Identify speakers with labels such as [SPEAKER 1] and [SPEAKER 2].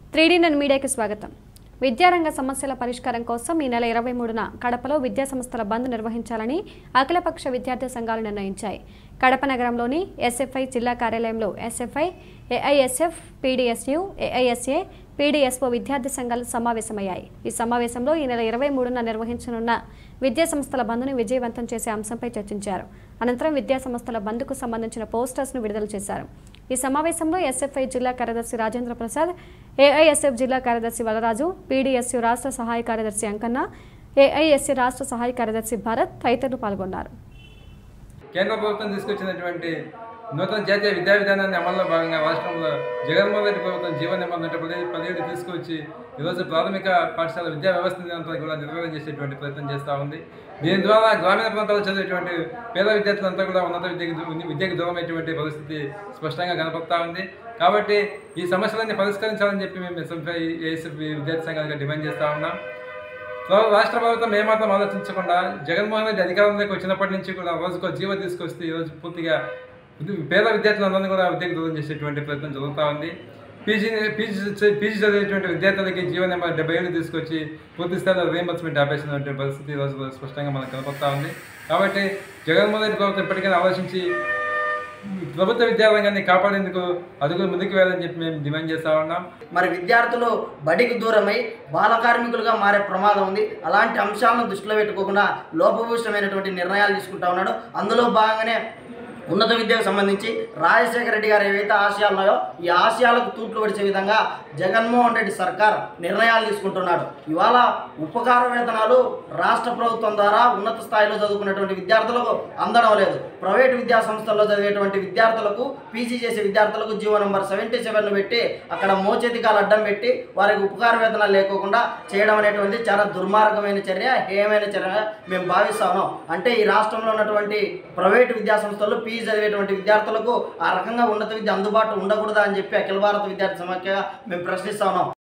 [SPEAKER 1] three D నన్ మీడియాకి స్వాగతం విద్యారంగ సమస్యల పరిష్కారం కోసం ఈ నెల ఇరవై మూడున కడపలో విద్యా సంస్థల బంద్ నిర్వహించాలని అఖిలపక్ష విద్యార్థి సంఘాలు నిర్ణయించాయి కడప నగరంలోని ఎస్ఎఫ్ఐ జిల్లా కార్యాలయంలో SFI AISF PDSU AISA PDSO విద్యార్థి సంఘాలు సమావేశమయ్యాయి ఈ సమావేశంలో ఈ నెల ఇరవై మూడున నిర్వహించనున్న విద్యా సంస్థల బంద్ను విజయవంతం చేసే అంశంపై చర్చించారు అనంతరం విద్యా సంస్థల బంద్కు సంబంధించిన పోస్టర్స్ను విడుదల చేశారు ఈ సమావేశంలో ఎస్ఎఫ్ఐ జిల్లా కార్యదర్శి రాజేంద్ర ప్రసాద్ ఏఐఎస్ఎఫ్ జిల్లా కార్యదర్శి వలరాజు పీడీఎస్యు రాష్ట్ర సహాయ కార్యదర్శి అంకన్న ఏఐఎస్సీ రాష్ట్ర సహాయ కార్యదర్శి భరత్ తదితరులు పాల్గొన్నారు
[SPEAKER 2] కేంద్ర ప్రభుత్వం తీసుకొచ్చినటువంటి నూతన జాతీయ విద్యా విధానాన్ని అమల్లో భాగంగా రాష్ట్రంలో జగన్మోహన్ రెడ్డి ప్రభుత్వం జీవన నిబంధన పది పదిహేడు తీసుకొచ్చి ఈరోజు ప్రాథమిక పాఠశాల విద్యా వ్యవస్థని అంతా కూడా నిర్వహణ చేసేటువంటి ప్రయత్నం చేస్తూ ఉంది దీని ద్వారా గ్రామీణ ప్రాంతాల్లో చదివేటువంటి పేద విద్యార్థులంతా కూడా ఉన్నత విద్యకు దూ- విద్యకు దూరమైనటువంటి పరిస్థితి స్పష్టంగా కనపడతా ఉంది కాబట్టి ఈ సమస్యలన్నీ పరిష్కరించాలని చెప్పి మేము ఎస్ఎఫ్ఐ ఏఎస్ఎఫ్ విద్యార్థి సంఘాలుగా డిమాండ్ చేస్తూ ఉన్నాం త్వరలో రాష్ట్ర ప్రభుత్వం ఏమాత్రం ఆలోచించకుండా జగన్మోహన్ రెడ్డి అధికారంలోకి వచ్చినప్పటి నుంచి కూడా రోజుకో జీవో తీసుకొస్తే ఈరోజు పూర్తిగా విద్య- పేద విద్యార్థులందరినీ కూడా విద్యకు దూరం చేసేటువంటి ప్రయత్నం జరుగుతూ ఉంది పీజీ పీజీ చ- పీజీ చదివేటువంటి విద్యార్థులకి జీవో నెంబర్ డెబ్బై ఏడు తీసుకొచ్చి పూర్తి స్థాయిలో రీఎంబర్స్మెంట్ ఆపేసినటువంటి పరిస్థితి ఈరోజు స్పష్టంగా మనకు కనపడతా ఉంది కాబట్టి జగన్మోహన్ రెడ్డి ప్రభుత్వం ఇప్పటికైనా ఆలోచించి ప్రభుత్వ విద్యారంగాన్ని కాపాడేందుకు అదుగులు ముందుకు వెళ్ళాలని చెప్పి మేము డిమాండ్ చేస్తా ఉన్నాం
[SPEAKER 3] మరి విద్యార్థులు బడికి దూరమై బాల కార్మికులుగా మారే ప్రమాదం ఉంది అలాంటి అంశాలను దృష్టిలో పెట్టుకోకుండా లోపభూషమైనటువంటి నిర్ణయాలు తీసుకుంటా ఉన్నాడు అందులో భాగంగానే ఉన్నత విద్యకు సంబంధించి రాజశేఖర రెడ్డి గారు ఏవైతే ఆశయాలు ఉన్నాయో ఈ ఆశయాలకు తూట్లు పడిచే విధంగా జగన్మోహన్ రెడ్డి సర్కార్ నిర్ణయాలు తీసుకుంటున్నాడు ఇవాళ ఉపకార వేతనాలు రాష్ట్ర ప్రభుత్వం ద్వారా ఉన్నత స్థాయిలో చదువుకున్నటువంటి విద్యార్థులకు అందడం లేదు ప్రైవేట్ విద్యా సంస్థల్లో చదివేటువంటి విద్యార్థులకు పీజీ చేసే విద్యార్థులకు జీవో నంబర్ సెవెంటీ సెవెన్ పెట్టి అక్కడ మోచేతికాలు అడ్డం పెట్టి వారికి ఉపకార వేతనాలు లేకోకుండా చేయడం అనేటువంటి చాలా దుర్మార్గమైన చర్య హేయమైన చర్య మేము భావిస్తా ఉన్నాం అంటే ఈ రాష్ట్రంలో ఉన్నటువంటి ప్రైవేట్ విద్యా సంస్థల్లో పీజీ చదివేటువంటి విద్యార్థులకు ఆ రకంగా ఉన్నత విద్య అందుబాటులో ఉండకూడదా అని చెప్పి అఖిల భారత విద్యార్థి సమాఖ్యగా మేము ప్రశ్నిస్తా ఉన్నాం